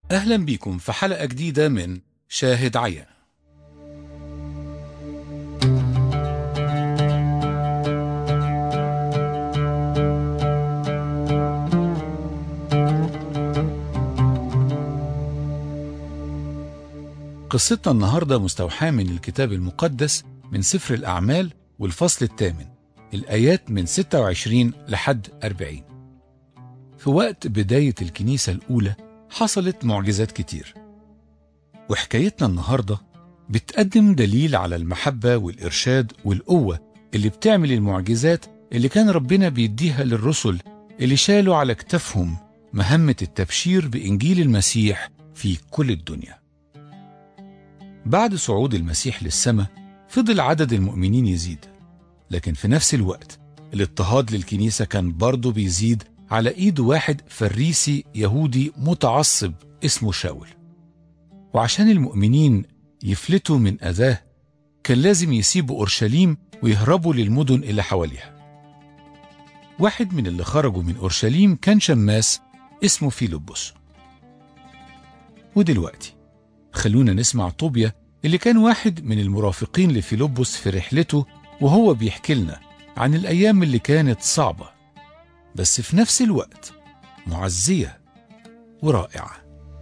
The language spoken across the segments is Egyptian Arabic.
أهلا بيكم في حلقة جديدة من شاهد عيان قصتنا النهاردة مستوحاة من الكتاب المقدس من سفر الأعمال والفصل الثامن الآيات من 26 لحد 40 في وقت بداية الكنيسة الأولى حصلت معجزات كتير وحكايتنا النهاردة بتقدم دليل على المحبة والإرشاد والقوة اللي بتعمل المعجزات اللي كان ربنا بيديها للرسل اللي شالوا على كتافهم مهمة التبشير بإنجيل المسيح في كل الدنيا بعد صعود المسيح للسماء فضل عدد المؤمنين يزيد لكن في نفس الوقت الاضطهاد للكنيسة كان برضه بيزيد على ايد واحد فريسي يهودي متعصب اسمه شاول وعشان المؤمنين يفلتوا من اذاه كان لازم يسيبوا اورشليم ويهربوا للمدن اللي حواليها واحد من اللي خرجوا من اورشليم كان شماس اسمه فيلبس ودلوقتي خلونا نسمع طوبيا اللي كان واحد من المرافقين لفيلبس في رحلته وهو بيحكي لنا عن الايام اللي كانت صعبه بس في نفس الوقت معزية ورائعة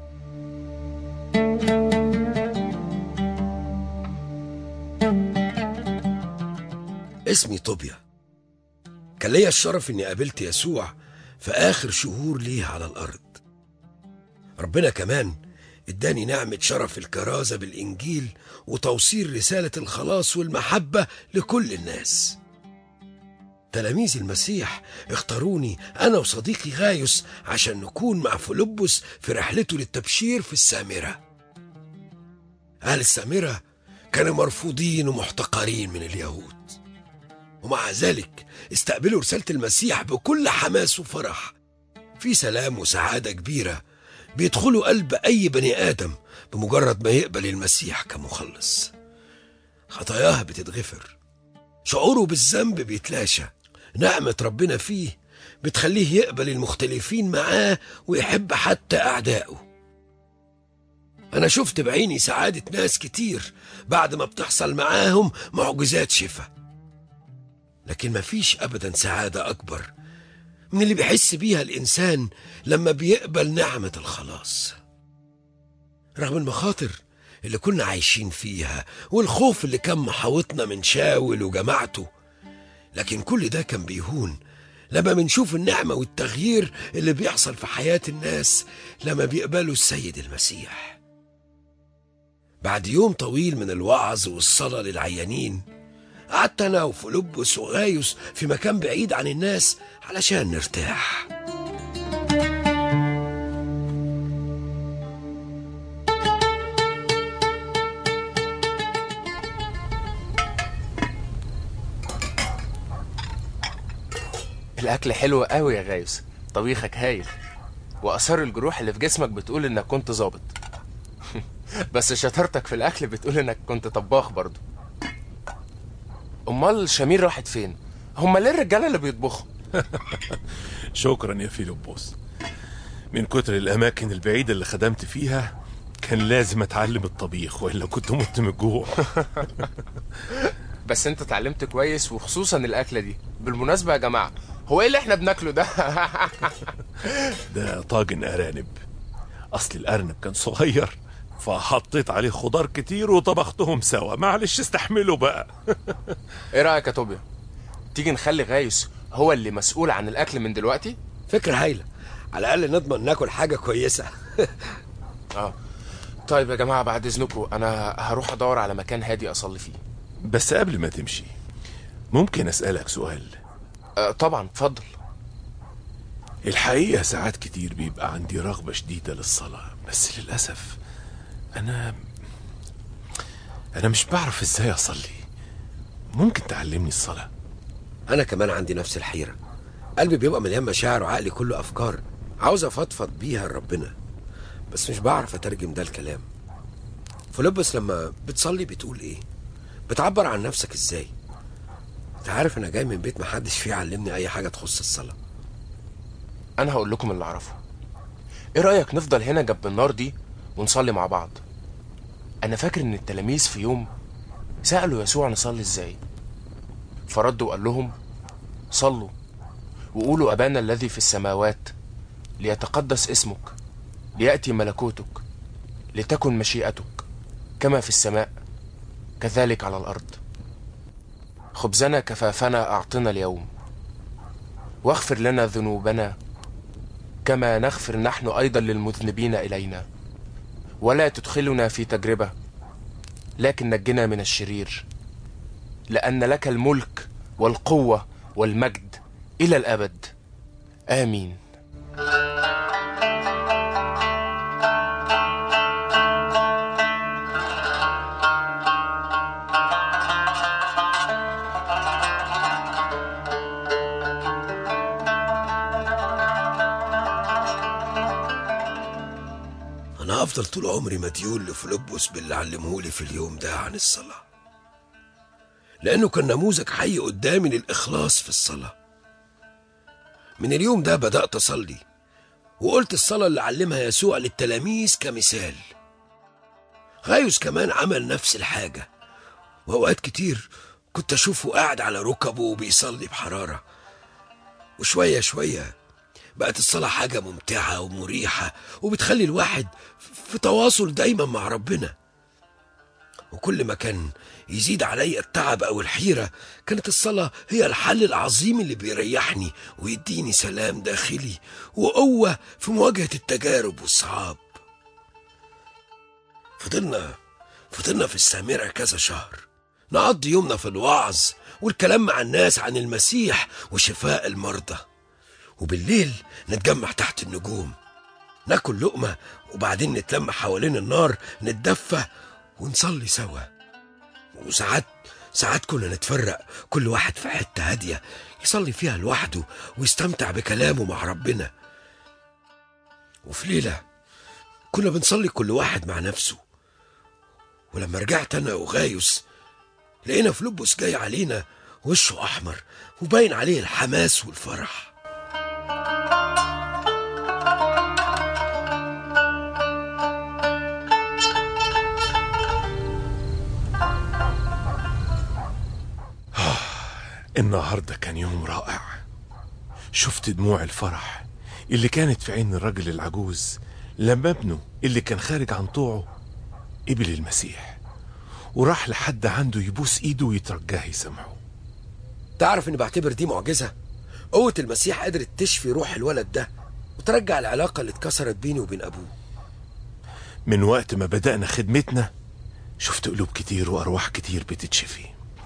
اسمي طوبيا كان ليا الشرف اني قابلت يسوع في اخر شهور ليه على الارض ربنا كمان اداني نعمة شرف الكرازة بالانجيل وتوصيل رسالة الخلاص والمحبة لكل الناس تلاميذ المسيح اختاروني أنا وصديقي غايوس عشان نكون مع فيلبس في رحلته للتبشير في السامرة أهل السامرة كانوا مرفوضين ومحتقرين من اليهود ومع ذلك استقبلوا رسالة المسيح بكل حماس وفرح في سلام وسعادة كبيرة بيدخلوا قلب أي بني آدم بمجرد ما يقبل المسيح كمخلص خطاياه بتتغفر شعوره بالذنب بيتلاشى نعمة ربنا فيه بتخليه يقبل المختلفين معاه ويحب حتى أعدائه أنا شفت بعيني سعادة ناس كتير بعد ما بتحصل معاهم معجزات شفا لكن مفيش أبدا سعادة أكبر من اللي بيحس بيها الإنسان لما بيقبل نعمة الخلاص رغم المخاطر اللي كنا عايشين فيها والخوف اللي كان محاوطنا من شاول وجماعته لكن كل ده كان بيهون لما بنشوف النعمة والتغيير اللي بيحصل في حياة الناس لما بيقبلوا السيد المسيح بعد يوم طويل من الوعظ والصلاة للعيانين قعدت أنا وفلبس وغايوس في مكان بعيد عن الناس علشان نرتاح الأكل حلو قوي يا غايوس طبيخك هايل وآثار الجروح اللي في جسمك بتقول إنك كنت ظابط بس شطارتك في الأكل بتقول إنك كنت طباخ برضه أمال شمير راحت فين؟ هما ليه الرجالة اللي بيطبخوا؟ شكرا يا فيلبوس من كتر الأماكن البعيدة اللي خدمت فيها كان لازم أتعلم الطبيخ وإلا كنت مت من الجوع بس أنت اتعلمت كويس وخصوصا الأكلة دي بالمناسبة يا جماعة هو إيه اللي إحنا بناكله ده؟ ده طاجن أرانب أصل الأرنب كان صغير فحطيت عليه خضار كتير وطبختهم سوا معلش استحملوا بقى إيه رأيك يا طوبيا؟ تيجي نخلي غايوس هو اللي مسؤول عن الأكل من دلوقتي؟ فكرة هايلة على الأقل نضمن ناكل حاجة كويسة اه طيب يا جماعة بعد إذنكم أنا هروح أدور على مكان هادي أصلي فيه بس قبل ما تمشي ممكن أسألك سؤال آه طبعا اتفضل الحقيقة ساعات كتير بيبقى عندي رغبة شديدة للصلاة بس للأسف أنا أنا مش بعرف إزاي أصلي ممكن تعلمني الصلاة أنا كمان عندي نفس الحيرة قلبي بيبقى مليان مشاعر وعقلي كله أفكار عاوز أفضفض بيها لربنا بس مش بعرف أترجم ده الكلام فلبس لما بتصلي بتقول إيه بتعبر عن نفسك إزاي أنت عارف أنا جاي من بيت محدش فيه علمني أي حاجة تخص الصلاة أنا هقول لكم اللي أعرفه ايه رأيك نفضل هنا جنب النار دي ونصلي مع بعض انا فاكر ان التلاميذ في يوم سألوا يسوع نصلي ازاي فرد وقال لهم صلوا وقولوا أبانا الذي في السماوات ليتقدس اسمك ليأتي ملكوتك لتكن مشيئتك كما في السماء كذلك على الأرض خبزنا كفافنا أعطنا اليوم واغفر لنا ذنوبنا كما نغفر نحن أيضا للمذنبين إلينا ولا تدخلنا في تجربة لكن نجنا من الشرير لأن لك الملك والقوة والمجد إلى الأبد آمين أنا هفضل طول عمري مديون لفيلبس باللي علمهولي في اليوم ده عن الصلاة لأنه كان نموذج حي قدامي للإخلاص في الصلاة من اليوم ده بدأت أصلي وقلت الصلاة اللي علمها يسوع للتلاميذ كمثال غايوس كمان عمل نفس الحاجة وأوقات كتير كنت أشوفه قاعد على ركبه وبيصلي بحرارة وشوية شوية بقت الصلاة حاجة ممتعة ومريحة وبتخلي الواحد في تواصل دايما مع ربنا وكل ما كان يزيد علي التعب أو الحيرة كانت الصلاة هي الحل العظيم اللي بيريحني ويديني سلام داخلي وقوة في مواجهة التجارب والصعاب فضلنا فضلنا في السامرة كذا شهر نقضي يومنا في الوعظ والكلام مع الناس عن المسيح وشفاء المرضى وبالليل نتجمع تحت النجوم ناكل لقمة وبعدين نتلم حوالين النار نتدفى ونصلي سوا وساعات ساعات كنا نتفرق كل واحد في حتة هادية يصلي فيها لوحده ويستمتع بكلامه مع ربنا وفي ليلة كنا بنصلي كل واحد مع نفسه ولما رجعت أنا وغايوس لقينا فلوبوس جاي علينا وشه أحمر وباين عليه الحماس والفرح النهارده كان يوم رائع شفت دموع الفرح اللي كانت في عين الراجل العجوز لما ابنه اللي كان خارج عن طوعه قبل المسيح وراح لحد عنده يبوس ايده ويترجاه يسامحه تعرف اني بعتبر دي معجزة قوة المسيح قدرت تشفي روح الولد ده وترجع العلاقة اللي اتكسرت بيني وبين أبوه من وقت ما بدأنا خدمتنا شفت قلوب كتير وأرواح كتير بتتشفي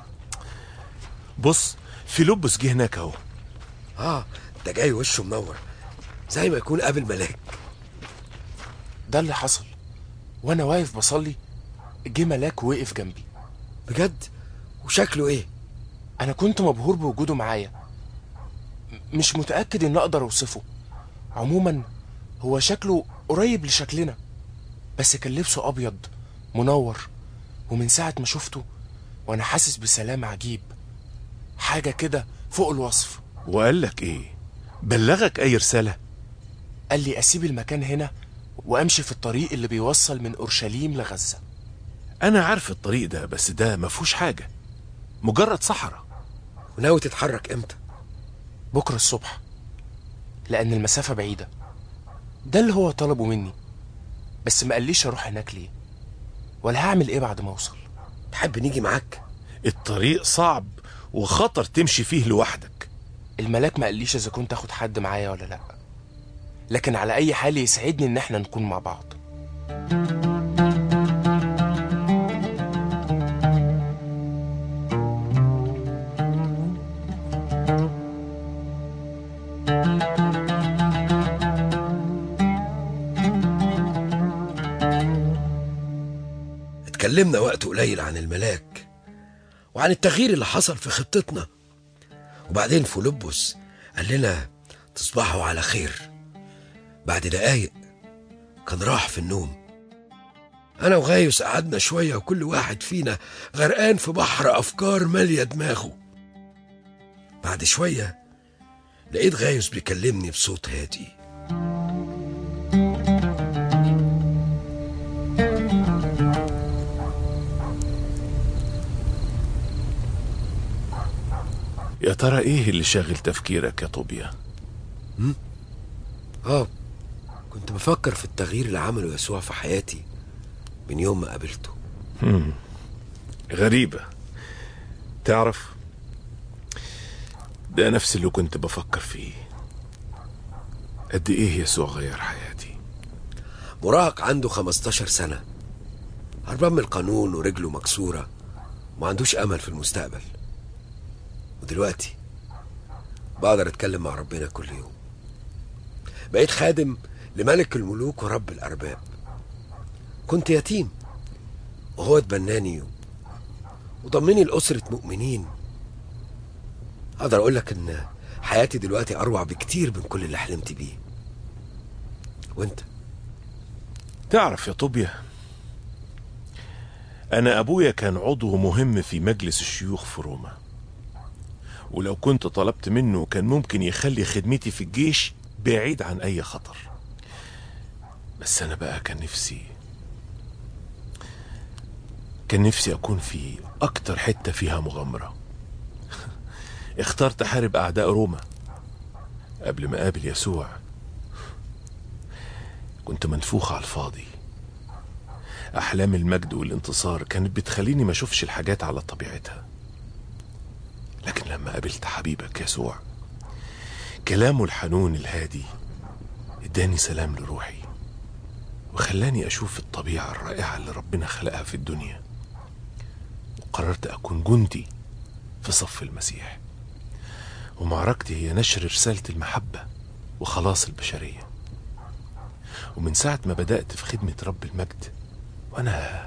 بص فيلبس جه هناك اهو آه ده جاي وشه منور زي ما يكون قابل ملاك ده اللي حصل وانا واقف بصلي جه ملاك وقف جنبي بجد وشكله ايه انا كنت مبهور بوجوده معايا م- مش متاكد ان اقدر اوصفه عموما هو شكله قريب لشكلنا بس كان لبسه ابيض منور ومن ساعه ما شفته وانا حاسس بسلام عجيب حاجه كده فوق الوصف وقال لك ايه بلغك اي رسالة قال لي اسيب المكان هنا وامشي في الطريق اللي بيوصل من اورشليم لغزه انا عارف الطريق ده بس ده مفهوش حاجة مجرد صحراء وناوي تتحرك امتى بكره الصبح لان المسافه بعيده ده اللي هو طلبه مني بس ما قاليش اروح هناك ليه ولا هعمل ايه بعد ما اوصل تحب نيجي معاك الطريق صعب وخطر تمشي فيه لوحدك الملاك ما قاليش اذا كنت اخد حد معايا ولا لا لكن على اي حال يسعدني ان احنا نكون مع بعض اتكلمنا وقت قليل عن الملاك وعن التغيير اللي حصل في خطتنا وبعدين فيلبس قال لنا تصبحوا على خير بعد دقايق كان راح في النوم أنا وغايوس قعدنا شوية وكل واحد فينا غرقان في بحر أفكار مالية دماغه بعد شوية لقيت غايوس بيكلمني بصوت هادي ترى ايه اللي شاغل تفكيرك يا طوبيا اه كنت بفكر في التغيير اللي عمله يسوع في حياتي من يوم ما قابلته غريبة تعرف ده نفس اللي كنت بفكر فيه قد ايه يسوع غير حياتي مراهق عنده 15 سنة هربان من القانون ورجله مكسورة وما عندوش أمل في المستقبل ودلوقتي بقدر أتكلم مع ربنا كل يوم بقيت خادم لملك الملوك ورب الأرباب كنت يتيم وهو اتبناني وضمني لأسرة مؤمنين أقدر أقول لك إن حياتي دلوقتي أروع بكتير من كل اللي حلمت بيه وأنت تعرف يا طوبيا أنا أبويا كان عضو مهم في مجلس الشيوخ في روما ولو كنت طلبت منه كان ممكن يخلي خدمتي في الجيش بعيد عن أي خطر بس أنا بقى كان نفسي كان نفسي أكون في أكتر حتة فيها مغامرة اخترت أحارب أعداء روما قبل ما أقابل يسوع كنت منفوخ على الفاضي أحلام المجد والانتصار كانت بتخليني ما أشوفش الحاجات على طبيعتها لكن لما قابلت حبيبك يسوع كلامه الحنون الهادي اداني سلام لروحي وخلاني أشوف الطبيعة الرائعة اللي ربنا خلقها في الدنيا وقررت أكون جندي في صف المسيح ومعركتي هي نشر رسالة المحبة وخلاص البشرية ومن ساعة ما بدأت في خدمة رب المجد وأنا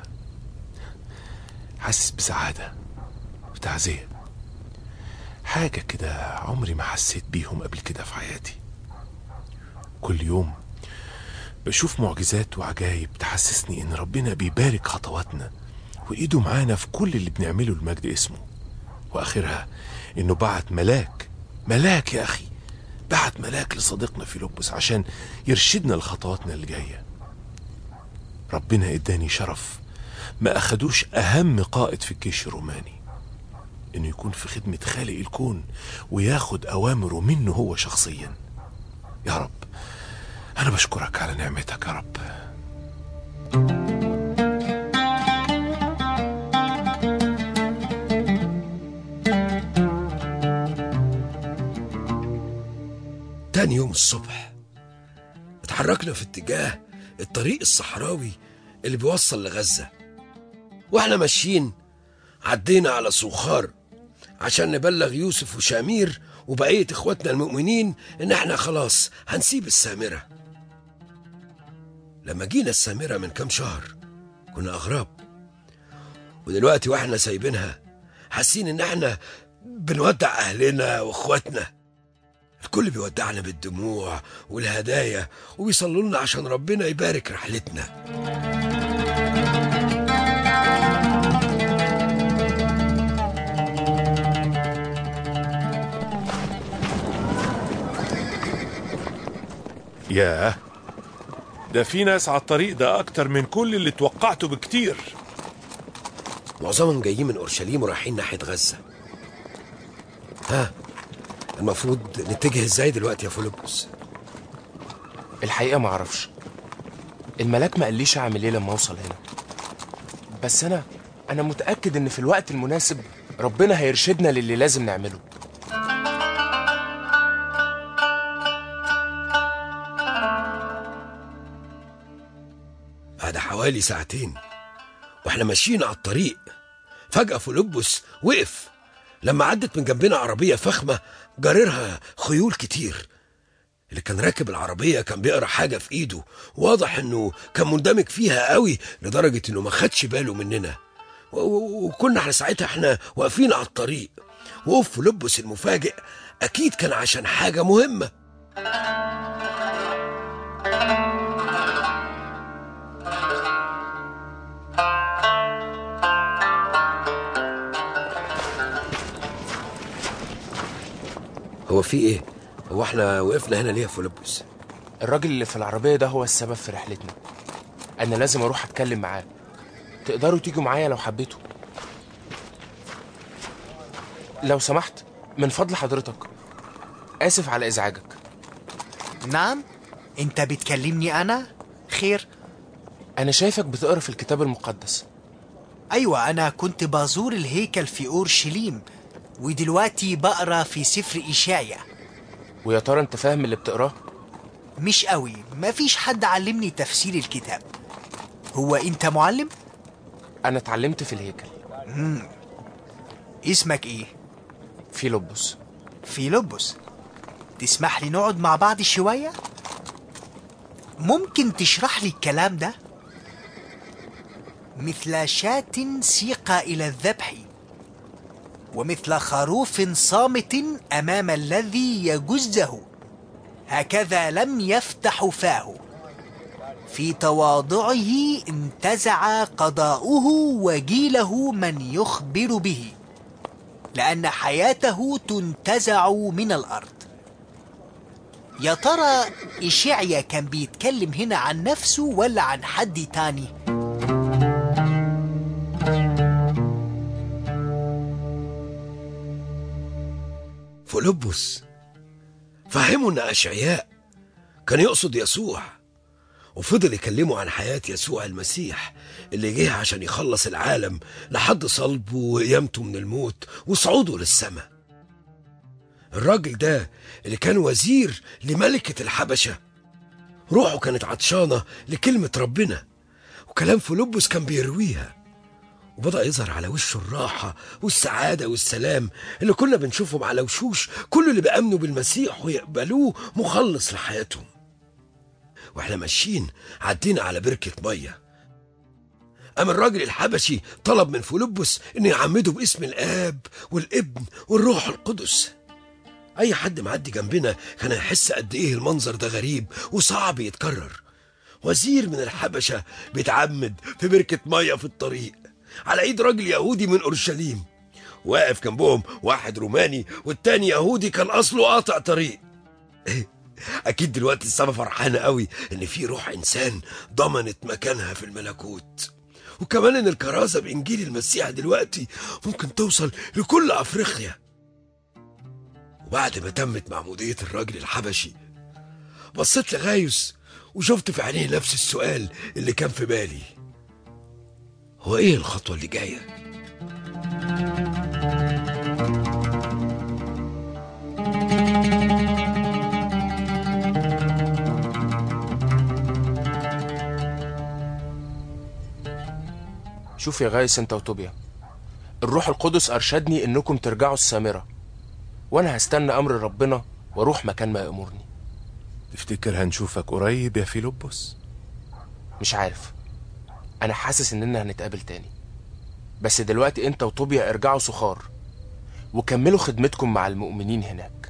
حاسس بسعادة وتعزية حاجة كده عمري ما حسيت بيهم قبل كده في حياتي كل يوم بشوف معجزات وعجايب تحسسني إن ربنا بيبارك خطواتنا وإيده معانا في كل اللي بنعمله لمجد اسمه وآخرها إنه بعت ملاك ملاك يا أخي بعت ملاك لصديقنا فيلبس عشان يرشدنا لخطواتنا اللي جاية ربنا اداني شرف ما أخدوش أهم قائد في الجيش الروماني إنه يكون في خدمة خالق الكون وياخد أوامره منه هو شخصيا يا رب أنا بشكرك على نعمتك يا رب تاني يوم الصبح اتحركنا في اتجاه الطريق الصحراوي اللي بيوصل لغزة واحنا ماشيين عدينا على صوخار عشان نبلغ يوسف وشامير وبقية اخواتنا المؤمنين ان احنا خلاص هنسيب السامرة لما جينا السامرة من كام شهر كنا اغراب ودلوقتي واحنا سايبينها حاسين ان احنا بنودع اهلنا واخواتنا الكل بيودعنا بالدموع والهدايا وبيصلوا لنا عشان ربنا يبارك رحلتنا ياه ده في ناس على الطريق ده أكتر من كل اللي توقعته بكتير معظمهم جايين من اورشليم ورايحين ناحيه غزه ها المفروض نتجه ازاي دلوقتي يا فيلبس الحقيقة معرفش الملاك ما قاليش أعمل إيه لما أوصل هنا بس أنا أنا متأكد إن في الوقت المناسب ربنا هيرشدنا للي لازم نعمله بعد حوالي ساعتين واحنا ماشيين على الطريق فجأة فيلبس وقف لما عدت من جنبنا عربية فخمة جررها خيول كتير اللي كان راكب العربية كان بيقرا حاجة في ايده واضح انه كان مندمج فيها قوي لدرجة انه ما خدش باله مننا و- و- وكنا احنا ساعتها احنا واقفين على الطريق وقف فيلبس المفاجئ اكيد كان عشان حاجة مهمة هو في ايه هو احنا وقفنا هنا ليه يا فيلبس الراجل اللي في العربية ده هو السبب في رحلتنا أنا لازم أروح أتكلم معاه تقدروا تيجوا معايا لو حبيتوا لو سمحت من فضل حضرتك آسف على إزعاجك نعم انت بتكلمني انا خير أنا شايفك بتقرا في الكتاب المقدس ايوه انا كنت بزور الهيكل في اورشليم ودلوقتي بقرا في سفر اشعيا ويا ترى أنت فاهم اللي بتقراه؟ مش قوي مفيش حد علمني تفسير الكتاب هو انت معلم أنا اتعلمت في الهيكل اسمك ايه فيلبس فيلبس تسمح لي نقعد مع بعض شويه ممكن تشرح لي الكلام ده مثل شاة سيق إلى الذبح ومثل خروف صامت أمام الذي يجزه هكذا لم يفتح فاه في تواضعه انتزع قضاؤه وجيله من يخبر به لأن حياته تنتزع من الأرض يا ترى إشعيا كان بيتكلم هنا عن نفسه ولا عن حد تاني؟ فيلبس فهموا ان اشعياء كان يقصد يسوع وفضل يكلمه عن حياة يسوع المسيح اللي جه عشان يخلص العالم لحد صلبه وقيامته من الموت وصعوده للسماء الراجل ده اللي كان وزير لملكة الحبشة روحه كانت عطشانة لكلمة ربنا وكلام فيلبس كان بيرويها وبدأ يظهر على وشه الراحة والسعادة والسلام اللي كنا بنشوفهم على وشوش كل اللي بيأمنوا بالمسيح ويقبلوه مخلص لحياتهم واحنا ماشيين عدينا على بركة مية قام الراجل الحبشي طلب من فيلبس انه يعمده باسم الاب والابن والروح القدس اي حد معدي جنبنا كان هيحس قد ايه المنظر ده غريب وصعب يتكرر وزير من الحبشة بيتعمد في بركة مية في الطريق على ايد راجل يهودي من اورشليم واقف جنبهم واحد روماني والتاني يهودي كان اصله قاطع طريق اكيد دلوقتي السما فرحانه قوي ان في روح انسان ضمنت مكانها في الملكوت وكمان ان الكرازه بانجيل المسيح دلوقتي ممكن توصل لكل افريقيا وبعد ما تمت معموديه الراجل الحبشي بصيت لغايوس وشفت في عينيه نفس السؤال اللي كان في بالي هو ايه الخطوه اللي جايه شوف يا غايس انت وطوبيا الروح القدس ارشدني انكم ترجعوا السامرة وانا هستنى امر ربنا واروح مكان ما يامرني تفتكر هنشوفك قريب يا فيلبس مش عارف انا حاسس اننا هنتقابل تاني بس دلوقتي انت وطوبيا ارجعوا سخار وكملوا خدمتكم مع المؤمنين هناك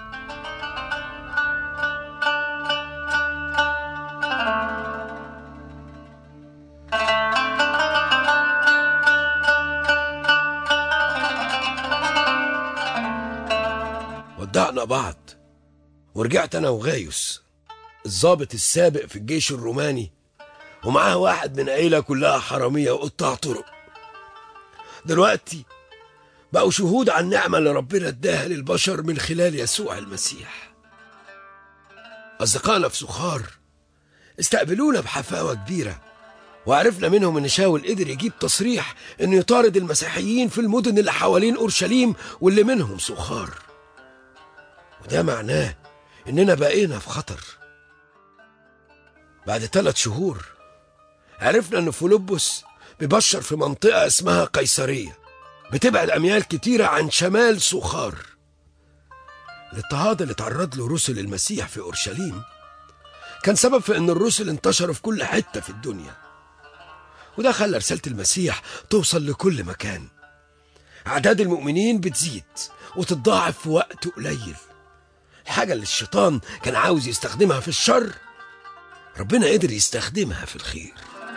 ودعنا بعض ورجعت انا وغايوس الضابط السابق في الجيش الروماني ومعاه واحد من عيلة كلها حرامية وقطاع طرق دلوقتي بقوا شهود عن النعمة اللي ربنا اداها للبشر من خلال يسوع المسيح أصدقائنا في سخار استقبلونا بحفاوة كبيرة وعرفنا منهم ان شاول قدر يجيب تصريح انه يطارد المسيحيين في المدن اللي حوالين اورشليم واللي منهم سخار وده معناه اننا بقينا في خطر بعد ثلاث شهور عرفنا ان فيلبس بيبشر في منطقة اسمها قيصرية بتبعد أميال كتيرة عن شمال سخار الاضطهاد اللي تعرض له رسل المسيح في أورشليم كان سبب في أن الرسل انتشروا في كل حتة في الدنيا وده خلى رسالة المسيح توصل لكل مكان أعداد المؤمنين بتزيد وتتضاعف في وقت قليل الحاجة اللي الشيطان كان عاوز يستخدمها في الشر ربنا قدر يستخدمها في الخير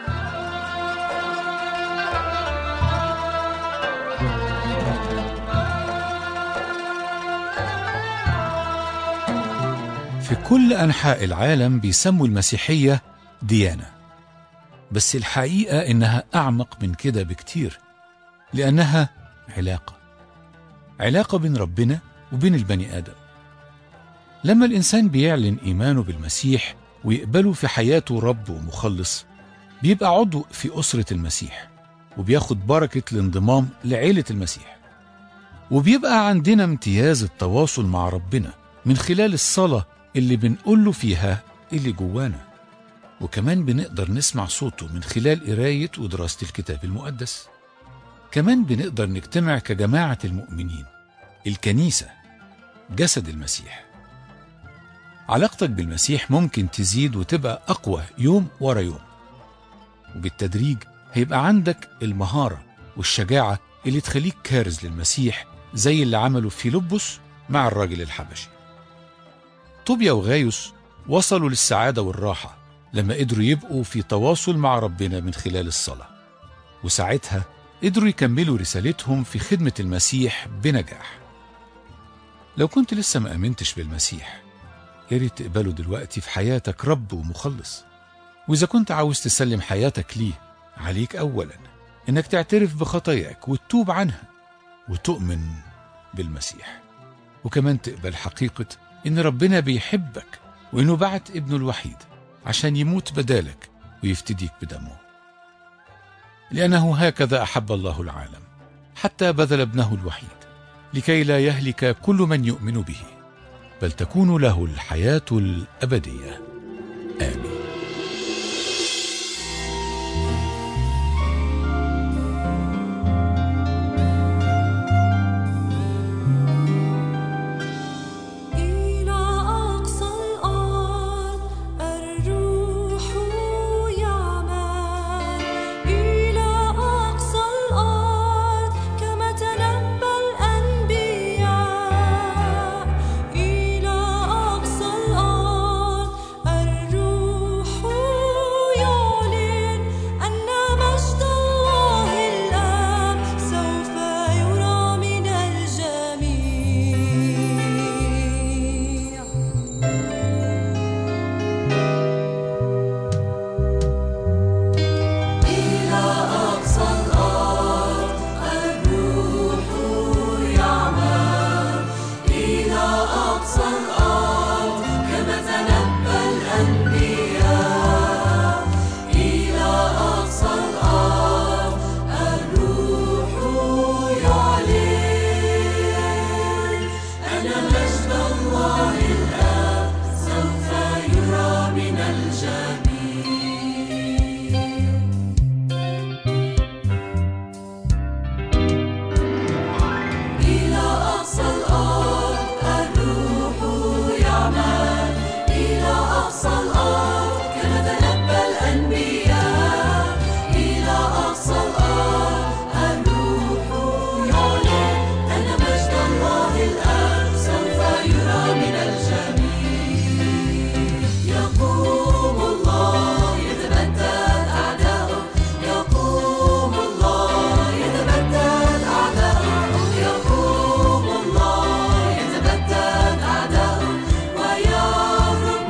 في كل أنحاء العالم بيسموا المسيحية ديانة بس الحقيقة إنها أعمق من كده بكتير لأنها علاقة علاقة بين ربنا وبين البني آدم لما الإنسان بيعلن إيمانه بالمسيح ويقبله في حياته رب ومخلص بيبقى عضو في أسرة المسيح وبياخد بركة الانضمام لعيلة المسيح وبيبقى عندنا امتياز التواصل مع ربنا من خلال الصلاة اللي بنقوله فيها اللي جوانا وكمان بنقدر نسمع صوته من خلال قراية ودراسة الكتاب المقدس كمان بنقدر نجتمع كجماعة المؤمنين الكنيسة جسد المسيح علاقتك بالمسيح ممكن تزيد وتبقى أقوى يوم ورا يوم وبالتدريج هيبقى عندك المهارة والشجاعة اللي تخليك كارز للمسيح زي اللي عمله فيلبس مع الراجل الحبشي طوبيا وغايوس وصلوا للسعادة والراحة لما قدروا يبقوا في تواصل مع ربنا من خلال الصلاة وساعتها قدروا يكملوا رسالتهم في خدمة المسيح بنجاح لو كنت لسه ما آمنتش بالمسيح يا ريت تقبله دلوقتي في حياتك رب ومخلص وإذا كنت عاوز تسلم حياتك ليه عليك أولا إنك تعترف بخطاياك وتتوب عنها وتؤمن بالمسيح وكمان تقبل حقيقة إن ربنا بيحبك وإنه بعت ابنه الوحيد عشان يموت بدالك ويفتديك بدمه لأنه هكذا أحب الله العالم حتى بذل ابنه الوحيد لكي لا يهلك كل من يؤمن به بل تكون له الحياة الأبدية آمين إلى أقصى الأرض الروح يعمل إلى أقصى الأرض كما تنبأ الأنبياء إلى أقصى الأرض الروح يعلن أن مجد الله الآب سوف يرى من الجميع إلى أقصى الأرض الروح يعمل إلى أقصى الأرض كما تنبأ الأنبياء إلى أقصى الأرض الروح يعلن أن مجد الله الآب سوف يرى من الجميع إلى أقصى الأرض الروح يعمل إلى أقصى الأرض كما تنبأ الأنبياء إلى أقصى الأرض الروح يعلن أن مجد الله الآب سوف يرى من الجميع يقوم الله يتبدد أعداؤه يقوم الله يتبدد أعداؤه يقوم الله يتبدد أعداؤه ويهرب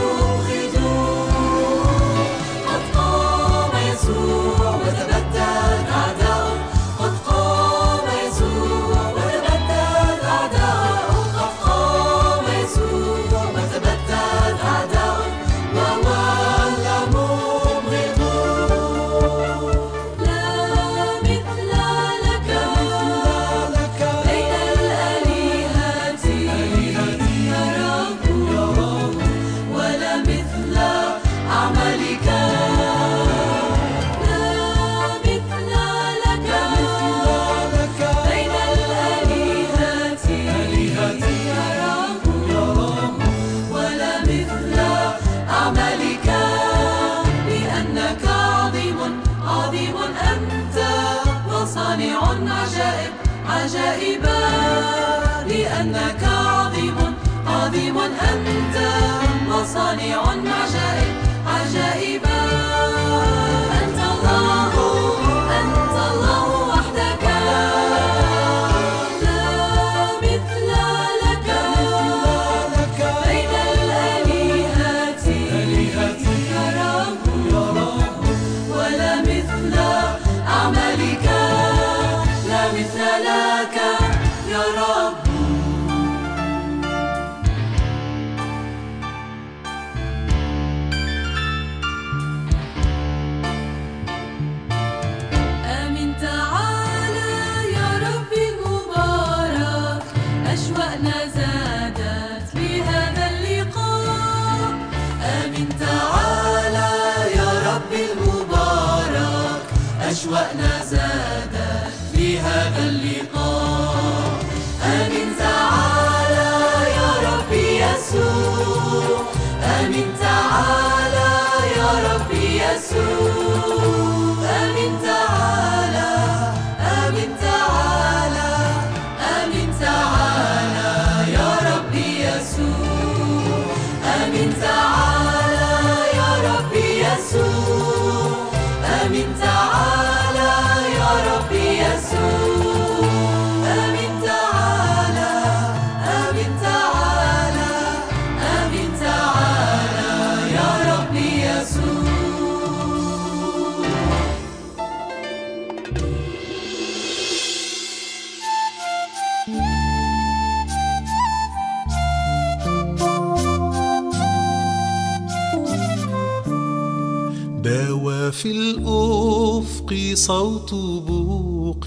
مبغضون قد قام يسوع وتبدد أعداؤه قد قام يسوع وتبدد أعداؤه قد قام يسوع وتبدد أعداؤه وولى مبغضون لا مثل لك بين الآلهة يا رب ولا مثل عملك لا مثل لك بين الآلهة يا رب ولا مثل عملك لأنك عظيم عظيم أنت وصانع عجائب عجائبا لأنك عظيم عظيم أنت وصانع عجائب عجائبا أنت الله أنت الله وحدك لا مثل لك بين الآلهة يا رب ولا مثل عملك لا مثل لك يا رب أشواقنا زادت في هذا اللقاء آمين تعالى يا ربي يسوع آمين تعالى يا ربي يسوع آمين تعالى آمين تعالى آمين تعالى يا ربي يسوع آمين تعالى يا ربي يسوع آمين تعالى يا ربي يسوع آمين تعالى آمين تعالى آمين تعالى يا ربي يسوع داوى في الأفق صوت بوق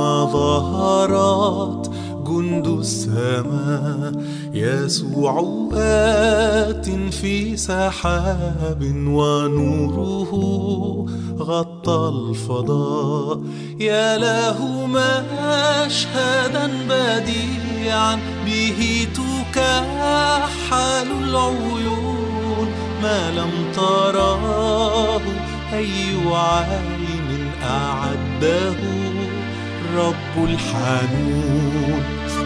وظهرات جند السماء يسوع آت في سحاب ونوره غطى الفضاء يا له مشهدا بديعا به تكحل العيون ما لم تراه أي عين أعده رب الحنون